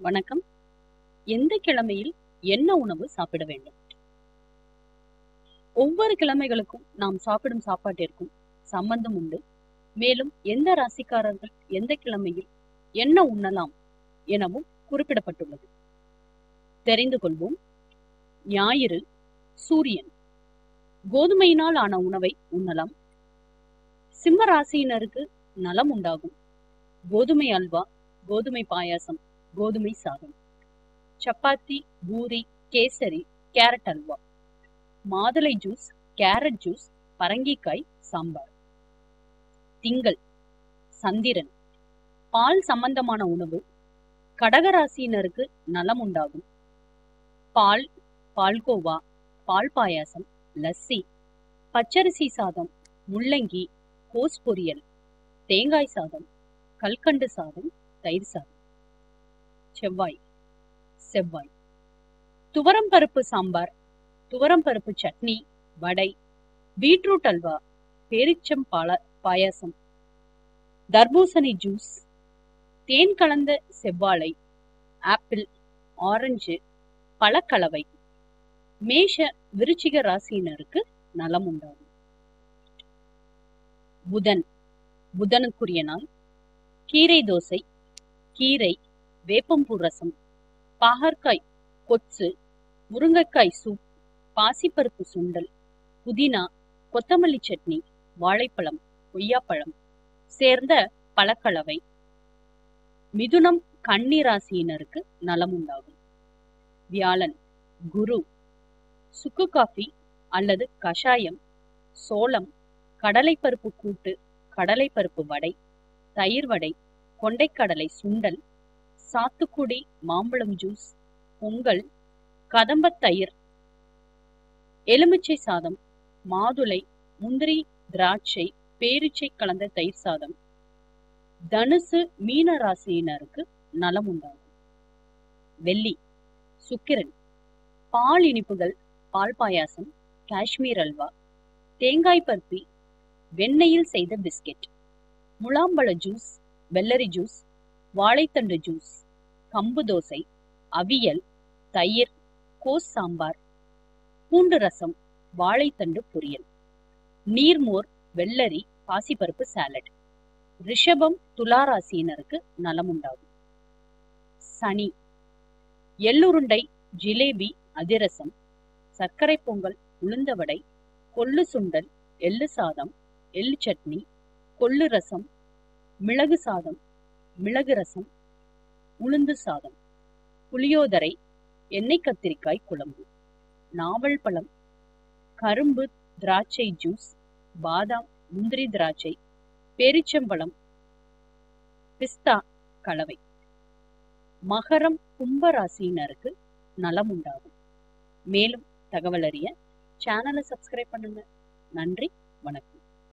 வணக்கம் எந்த கிழமையில் என்ன உணவு சாப்பிட வேண்டும் ஒவ்வொரு கிழமைகளுக்கும் நாம் சாப்பிடும் சாப்பாட்டிற்கும் சம்பந்தம் உண்டு மேலும் எந்த ராசிக்காரர்கள் எந்த கிழமையில் என்ன உண்ணலாம் எனவும் குறிப்பிடப்பட்டுள்ளது தெரிந்து கொள்வோம் ஞாயிறு சூரியன் கோதுமையினால் ஆன உணவை உண்ணலாம் சிம்ம ராசியினருக்கு நலம் உண்டாகும் கோதுமை அல்வா கோதுமை பாயாசம் கோதுமை சாதம் சப்பாத்தி பூரி கேசரி கேரட் அல்வா மாதுளை ஜூஸ் கேரட் ஜூஸ் பரங்கிக்காய் சாம்பார் திங்கள் சந்திரன் பால் சம்பந்தமான உணவு கடகராசியினருக்கு நலம் உண்டாகும் பால் பால்கோவா பால் பாயாசம் லஸ்ஸி பச்சரிசி சாதம் முள்ளங்கி கோஸ் பொரியல் தேங்காய் சாதம் கல்கண்டு சாதம் தயிர் சாதம் செவ்வாய் செவ்வாய் துவரம் பருப்பு சாம்பார் துவரம் பருப்பு சட்னி வடை பீட்ரூட் அல்வா பேரிச்சம் பால பாயாசம் தர்பூசணி ஜூஸ் தேன் கலந்த செவ்வாழை ஆப்பிள் ஆரஞ்சு பழக்கலவை மேஷ விருச்சிக ராசியினருக்கு நலம் உண்டாகும் புதன் புதனுக்குரிய நாள் கீரை தோசை கீரை வேப்பம்பூ ரசம் பாகற்காய் கொச்சு முருங்கைக்காய் சூப் பாசிப்பருப்பு சுண்டல் புதினா கொத்தமல்லி சட்னி வாழைப்பழம் கொய்யாப்பழம் சேர்ந்த பழக்கலவை மிதுனம் கன்னி ராசியினருக்கு நலம் உண்டாகும் வியாழன் குரு சுக்கு காஃபி அல்லது கஷாயம் சோளம் கடலைப்பருப்பு கூட்டு கடலைப்பருப்பு வடை தயிர் வடை கொண்டைக்கடலை சுண்டல் சாத்துக்குடி மாம்பழம் ஜூஸ் பொங்கல் கதம்பத் தயிர் எலுமிச்சை சாதம் மாதுளை முந்திரி திராட்சை பேரிச்சை கலந்த தயிர் சாதம் தனுசு மீன ராசியினருக்கு நலம் உண்டாகும் வெள்ளி சுக்கிரன் பால் இனிப்புகள் பால் பாயாசம் காஷ்மீர் அல்வா தேங்காய் பருப்பி வெண்ணெயில் செய்த பிஸ்கெட் முலாம்பழ ஜூஸ் வெள்ளரி ஜூஸ் வாழைத்தண்டு ஜூஸ் கம்பு தோசை அவியல் தயிர் கோஸ் சாம்பார் பூண்டு ரசம் வாழைத்தண்டு பொரியல் நீர்மோர் வெள்ளரி பாசிப்பருப்பு சாலட் ரிஷபம் துளாராசியினருக்கு நலம் உண்டாகும் சனி எள்ளுருண்டை ஜிலேபி அதிரசம் சர்க்கரை பொங்கல் உளுந்த வடை கொள்ளு சுண்டல் எள்ளு சாதம் எள்ளு சட்னி கொள்ளு ரசம் மிளகு சாதம் மிளகு ரசம் உளுந்து சாதம் புளியோதரை எண்ணெய் கத்திரிக்காய் குழம்பு நாவல் பழம் கரும்பு திராட்சை ஜூஸ் பாதாம் முந்திரி திராட்சை பேரிச்சம்பழம் பிஸ்தா கலவை மகரம் கும்பராசியினருக்கு நலம் உண்டாகும் மேலும் தகவல் அறிய சேனலை சப்ஸ்கிரைப் பண்ணுங்க நன்றி வணக்கம்